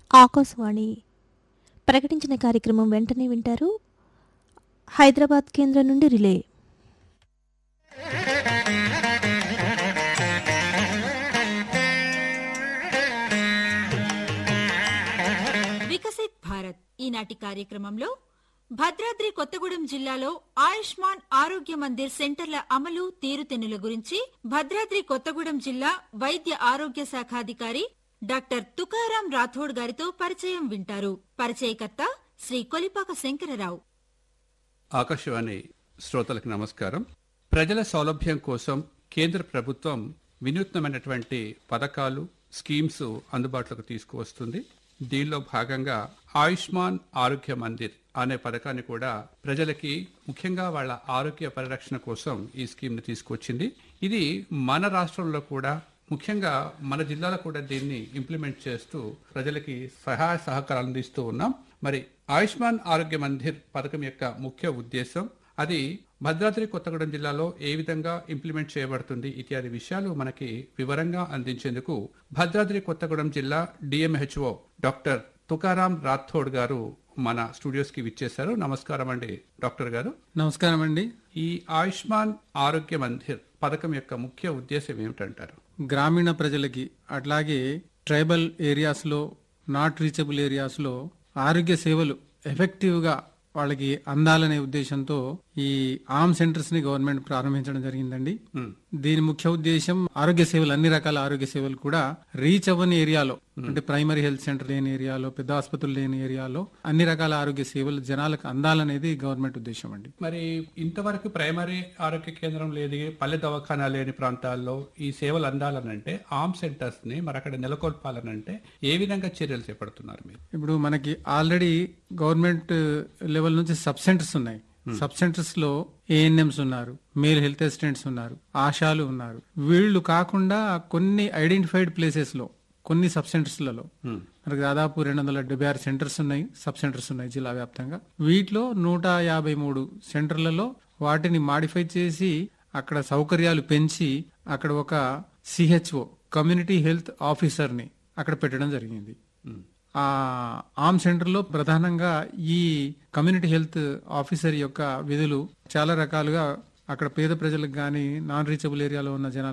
ఆకాశవాణి ప్రకటించిన కార్యక్రమం వెంటనే వింటారు హైదరాబాద్ కేంద్రం నుండి రిలే వికసిత్ భారత్ ఈనాటి కార్యక్రమంలో భద్రాద్రి కొత్తగూడెం జిల్లాలో ఆయుష్మాన్ ఆరోగ్య మందిర్ సెంటర్ల అమలు తీరుతెన్నుల గురించి భద్రాద్రి కొత్తగూడెం జిల్లా వైద్య ఆరోగ్య శాఖాధికారి డాక్టర్ తుకారాం రాథోడ్ గారితో పరిచయం వింటారు పరిచయకర్త శ్రీ కొలిపాక శంకరరావు ఆకాశవాణి శ్రోతలకు నమస్కారం ప్రజల సౌలభ్యం కోసం కేంద్ర ప్రభుత్వం వినూత్నమైనటువంటి పథకాలు స్కీమ్స్ అందుబాటులోకి తీసుకువస్తుంది దీనిలో భాగంగా ఆయుష్మాన్ ఆరోగ్య మందిర్ అనే పథకాన్ని కూడా ప్రజలకి ముఖ్యంగా వాళ్ళ ఆరోగ్య పరిరక్షణ కోసం ఈ స్కీమ్ని తీసుకొచ్చింది ఇది మన రాష్ట్రంలో కూడా ముఖ్యంగా మన జిల్లాలో కూడా దీన్ని ఇంప్లిమెంట్ చేస్తూ ప్రజలకి సహాయ సహకారాలు అందిస్తూ ఉన్నాం మరి ఆయుష్మాన్ ఆరోగ్య మందిర్ పథకం యొక్క ముఖ్య ఉద్దేశం అది భద్రాద్రి కొత్తగూడెం జిల్లాలో ఏ విధంగా ఇంప్లిమెంట్ చేయబడుతుంది ఇత్యాది విషయాలు మనకి వివరంగా అందించేందుకు భద్రాద్రి కొత్తగూడెం జిల్లా డిఎంహెచ్ఓ డాక్టర్ తుకారాం రాథోడ్ గారు మన స్టూడియోస్ కి విచ్చేశారు నమస్కారం అండి డాక్టర్ గారు నమస్కారం అండి ఈ ఆయుష్మాన్ ఆరోగ్య మందిర్ పథకం యొక్క ముఖ్య ఉద్దేశం ఏమిటంటారు గ్రామీణ ప్రజలకి అట్లాగే ట్రైబల్ ఏరియాస్లో నాట్ రీచబుల్ ఏరియాస్లో ఆరోగ్య సేవలు ఎఫెక్టివ్గా వాళ్ళకి అందాలనే ఉద్దేశంతో ఈ ఆమ్ సెంటర్స్ ని గవర్నమెంట్ ప్రారంభించడం జరిగిందండి మ్. దీని ముఖ్య ఉద్దేశం ఆరోగ్య సేవలు అన్ని రకాల ఆరోగ్య సేవలు కూడా రీచ్ అవ్వని ఏరియాలో అంటే ప్రైమరీ హెల్త్ సెంటర్ లేని ఏరియాలో పెద్ద ఆసుపత్రులు లేని ఏరియాలో అన్ని రకాల ఆరోగ్య సేవలు జనాలకు అందాలనేది గవర్నమెంట్ ఉద్దేశం అండి మరి ఇంతవరకు ప్రైమరీ ఆరోగ్య కేంద్రం లేదు పల్లె దవాఖానా లేని ప్రాంతాల్లో ఈ సేవలు అందాలనంటే ఆమ్ సెంటర్స్ ని మరి అక్కడ నెలకొల్పాలనంటే ఏ విధంగా చర్యలు చేపడుతున్నారు మీరు ఇప్పుడు మనకి ఆల్రెడీ గవర్నమెంట్ లెవెల్ నుంచి సబ్ సెంటర్స్ ఉన్నాయి సబ్ సెంటర్స్ లో ఏఎన్ఎంస్ ఉన్నారు మేల్ హెల్త్ అసిస్టెంట్స్ ఉన్నారు ఆశాలు ఉన్నారు వీళ్ళు కాకుండా కొన్ని ఐడెంటిఫైడ్ ప్లేసెస్ లో కొన్ని సబ్ సెంటర్స్లలో మనకి దాదాపు రెండు వందల డెబ్బై ఆరు సెంటర్స్ ఉన్నాయి సబ్ సెంటర్స్ ఉన్నాయి జిల్లా వ్యాప్తంగా వీటిలో నూట యాభై మూడు సెంటర్లలో వాటిని మాడిఫై చేసి అక్కడ సౌకర్యాలు పెంచి అక్కడ ఒక సిహెచ్ఓ కమ్యూనిటీ హెల్త్ ఆఫీసర్ ని అక్కడ పెట్టడం జరిగింది ఆ ఆమ్ సెంటర్ లో ప్రధానంగా ఈ కమ్యూనిటీ హెల్త్ ఆఫీసర్ యొక్క విధులు చాలా రకాలుగా అక్కడ పేద ప్రజలకు గాని నాన్ రీచబుల్ ఏరియాలో ఉన్న జనాలు